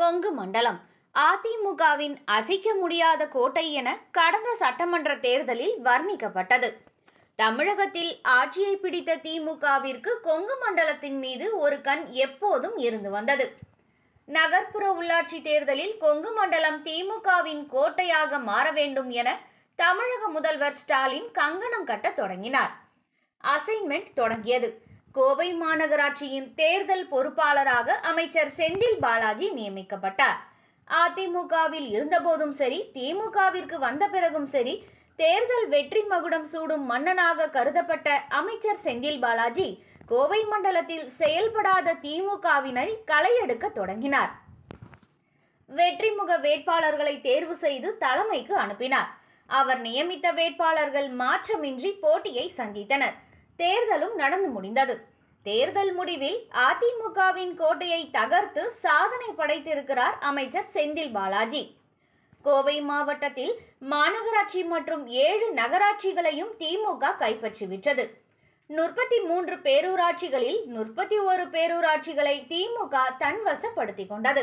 கொங்கு மண்டலம் அதிமுகவின் அசைக்க முடியாத கோட்டை என கடந்த சட்டமன்ற தேர்தலில் வர்ணிக்கப்பட்டது தமிழகத்தில் ஆட்சியை பிடித்த திமுகவிற்கு கொங்கு மண்டலத்தின் மீது ஒரு கண் எப்போதும் இருந்து வந்தது நகர்ப்புற உள்ளாட்சி தேர்தலில் கொங்கு மண்டலம் திமுகவின் கோட்டையாக மாற வேண்டும் என தமிழக முதல்வர் ஸ்டாலின் கங்கணம் கட்ட தொடங்கினார் அசைன்மெண்ட் தொடங்கியது கோவை மாநகராட்சியின் தேர்தல் பொறுப்பாளராக அமைச்சர் செந்தில் பாலாஜி நியமிக்கப்பட்டார் அதிமுகவில் இருந்தபோதும் சரி திமுகவிற்கு வந்த பிறகும் சரி தேர்தல் வெற்றி மகுடம் சூடும் மன்னனாக கருதப்பட்ட அமைச்சர் செந்தில் பாலாஜி கோவை மண்டலத்தில் செயல்படாத திமுகவினை களையெடுக்க தொடங்கினார் வெற்றிமுக வேட்பாளர்களை தேர்வு செய்து தலைமைக்கு அனுப்பினார் அவர் நியமித்த வேட்பாளர்கள் மாற்றமின்றி போட்டியை சந்தித்தனர் தேர்தலும் நடந்து முடிந்தது தேர்தல் முடிவில் அதிமுகவின் கோட்டையை தகர்த்து சாதனை படைத்திருக்கிறார் அமைச்சர் செந்தில் பாலாஜி கோவை மாவட்டத்தில் மாநகராட்சி மற்றும் ஏழு நகராட்சிகளையும் திமுக கைப்பற்றிவிட்டது முப்பத்தி மூன்று பேரூராட்சிகளில் முப்பத்தி ஒரு பேரூராட்சிகளை திமுக தன்வசப்படுத்தி கொண்டது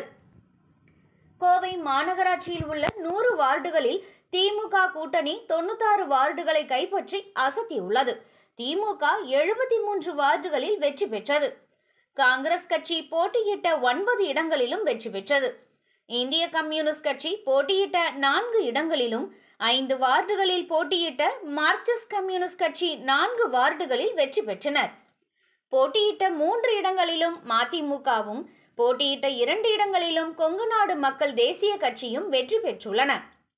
கோவை மாநகராட்சியில் உள்ள நூறு வார்டுகளில் திமுக கூட்டணி தொண்ணூத்தாறு வார்டுகளை கைப்பற்றி அசத்தியுள்ளது திமுக எழுபத்தி மூன்று வார்டுகளில் வெற்றி பெற்றது காங்கிரஸ் கட்சி போட்டியிட்ட ஒன்பது இடங்களிலும் வெற்றி பெற்றது இந்திய கம்யூனிஸ்ட் கட்சி போட்டியிட்ட நான்கு இடங்களிலும் ஐந்து வார்டுகளில் போட்டியிட்ட மார்க்சிஸ்ட் கம்யூனிஸ்ட் கட்சி நான்கு வார்டுகளில் வெற்றி பெற்றனர் போட்டியிட்ட மூன்று இடங்களிலும் மதிமுகவும் போட்டியிட்ட இரண்டு இடங்களிலும் கொங்கு நாடு மக்கள் தேசிய கட்சியும் வெற்றி பெற்றுள்ளன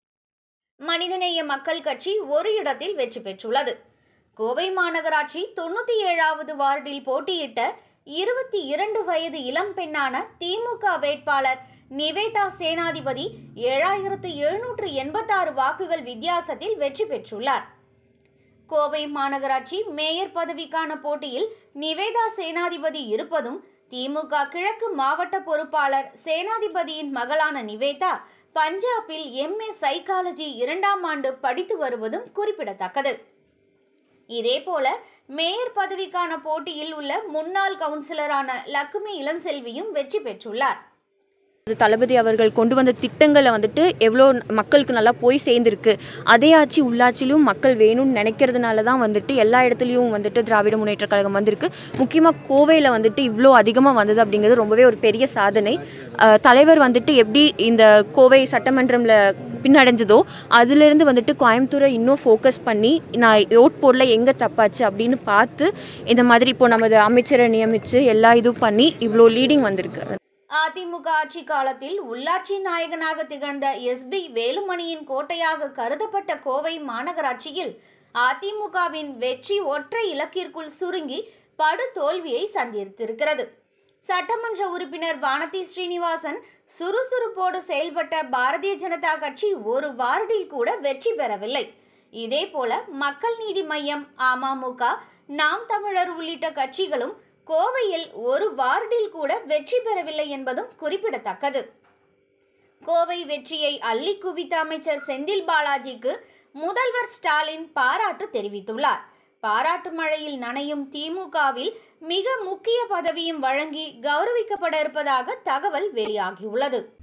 மனிதநேய மக்கள் கட்சி ஒரு இடத்தில் வெற்றி பெற்றுள்ளது கோவை மாநகராட்சி தொண்ணூத்தி ஏழாவது வார்டில் போட்டியிட்ட இருபத்தி இரண்டு வயது இளம் பெண்ணான திமுக வேட்பாளர் நிவேதா சேனாதிபதி ஏழாயிரத்து எழுநூற்று எண்பத்தாறு வாக்குகள் வித்தியாசத்தில் வெற்றி பெற்றுள்ளார் கோவை மாநகராட்சி மேயர் பதவிக்கான போட்டியில் நிவேதா சேனாதிபதி இருப்பதும் திமுக கிழக்கு மாவட்ட பொறுப்பாளர் சேனாதிபதியின் மகளான நிவேதா பஞ்சாபில் எம்ஏ சைக்காலஜி இரண்டாம் ஆண்டு படித்து வருவதும் குறிப்பிடத்தக்கது இதேபோல மேயர் பதவிக்கான போட்டியில் உள்ள முன்னாள் கவுன்சிலரான லக்குமி இளஞ்செல்வியும் வெற்றி பெற்றுள்ளார் தளபதி அவர்கள் கொண்டு வந்த திட்டங்களை வந்துட்டு எவ்வளோ மக்களுக்கு நல்லா போய் சேர்ந்துருக்கு அதே ஆட்சி உள்ளாட்சியிலும் மக்கள் வேணும்னு நினைக்கிறதுனால தான் வந்துட்டு எல்லா இடத்துலையும் வந்துட்டு திராவிட முன்னேற்ற கழகம் வந்திருக்கு முக்கியமாக கோவையில் வந்துட்டு இவ்வளோ அதிகமாக வந்தது அப்படிங்கிறது ரொம்பவே ஒரு பெரிய சாதனை அஹ், தலைவர் வந்துட்டு எப்படி இந்த கோவை சட்டமன்றம்ல பின்னடைஞ்சதோ அதுலேருந்து வந்துட்டு கோயம்புத்தூரை இன்னும் ஃபோக்கஸ் பண்ணி நான் ஓட் போடல எங்கே தப்பாச்சு அப்படின்னு பார்த்து இந்த மாதிரி இப்போ நமது அமைச்சரை நியமித்து எல்லா இதுவும் பண்ணி இவ்வளோ லீடிங் வந்திருக்கு அதிமுக ஆட்சி காலத்தில் உள்ளாட்சி நாயகனாக திகழ்ந்த எஸ்பி வேலுமணியின் கோட்டையாக கருதப்பட்ட கோவை மாநகராட்சியில் அதிமுகவின் வெற்றி ஒற்றை இலக்கிற்குள் சுருங்கி படு தோல்வியை சந்தித்திருக்கிறது சட்டமன்ற உறுப்பினர் வானதி ஸ்ரீனிவாசன் சுறுசுறுப்போடு செயல்பட்ட பாரதிய ஜனதா கட்சி ஒரு வார்டில் கூட வெற்றி பெறவில்லை இதேபோல மக்கள் நீதி மய்யம் அமமுக நாம் தமிழர் உள்ளிட்ட கட்சிகளும் கோவையில் ஒரு வார்டில் கூட வெற்றி பெறவில்லை என்பதும் குறிப்பிடத்தக்கது கோவை வெற்றியை அள்ளி குவித்த அமைச்சர் செந்தில் பாலாஜிக்கு முதல்வர் ஸ்டாலின் பாராட்டு தெரிவித்துள்ளார் பாராட்டு மழையில் நனையும் திமுகவில் மிக முக்கிய பதவியும் வழங்கி கௌரவிக்கப்பட இருப்பதாக தகவல் வெளியாகியுள்ளது